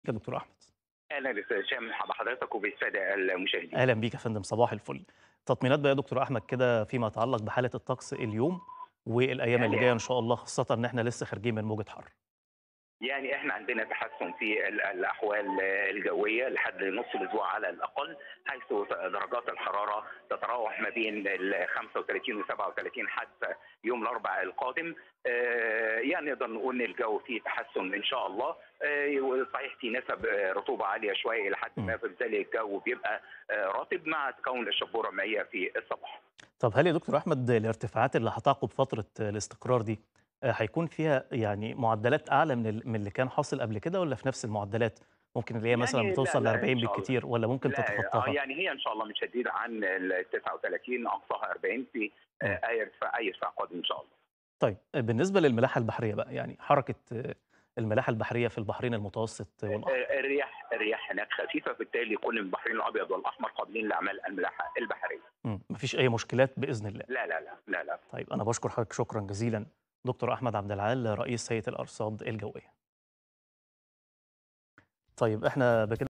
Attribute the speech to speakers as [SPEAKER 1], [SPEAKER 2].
[SPEAKER 1] يا دكتور احمد
[SPEAKER 2] اهلا استاذ هشام بحضرتك وبالساده المشاهدين
[SPEAKER 1] اهلا بيك يا فندم صباح الفل تطمينات بقى يا دكتور احمد كده فيما يتعلق بحاله الطقس اليوم والايام اللي
[SPEAKER 2] يعني
[SPEAKER 1] جايه ان شاء الله خاصه ان احنا لسه خارجين من موجه حر
[SPEAKER 2] يعني احنا عندنا تحسن في ال- الاحوال الجويه لحد نص الاسبوع على الاقل حيث درجات الحراره تتراوح ما بين ال 35 و 37 حتى يوم الاربعاء القادم آه، يعني نقدر نقول ان الجو فيه تحسن ان شاء الله آه، صحيح في نسب آه، رطوبه عاليه شويه الى حد ما فبالتالي الجو بيبقى آه، رطب مع تكون الشبوره المائيه في الصباح
[SPEAKER 1] طب هل يا دكتور احمد الارتفاعات اللي هتعقب فتره الاستقرار دي آه، هيكون فيها يعني معدلات اعلى من ال- من اللي كان حاصل قبل كده ولا في نفس المعدلات ممكن اللي هي مثلا
[SPEAKER 2] يعني لا
[SPEAKER 1] بتوصل ل
[SPEAKER 2] لا
[SPEAKER 1] 40
[SPEAKER 2] ان شاء الله
[SPEAKER 1] بالكتير ولا ممكن
[SPEAKER 2] لا آه،
[SPEAKER 1] تتخطاها
[SPEAKER 2] يعني هي ان شاء الله مش هتزيد عن ال 39 اقصاها 40 في آه،
[SPEAKER 1] مم.
[SPEAKER 2] اي ارتفاع اي ارتفاع قادم ان شاء الله
[SPEAKER 1] طيب بالنسبه للملاحه البحريه بقى يعني حركه آه، الملاحه البحريه في البحرين المتوسط والاحمر
[SPEAKER 2] آه، الرياح الرياح هناك خفيفه بالتالي كل البحرين الابيض والاحمر قابلين لاعمال الملاحه البحريه
[SPEAKER 1] مم، مفيش اي مشكلات باذن الله
[SPEAKER 2] لا لا لا لا لا
[SPEAKER 1] طيب أنا باشكر حضرتك شكرا جزيلا دكتور أحمد عبد العال رئيس هيئة الأرصاد الجوية. طيب إحنا بكده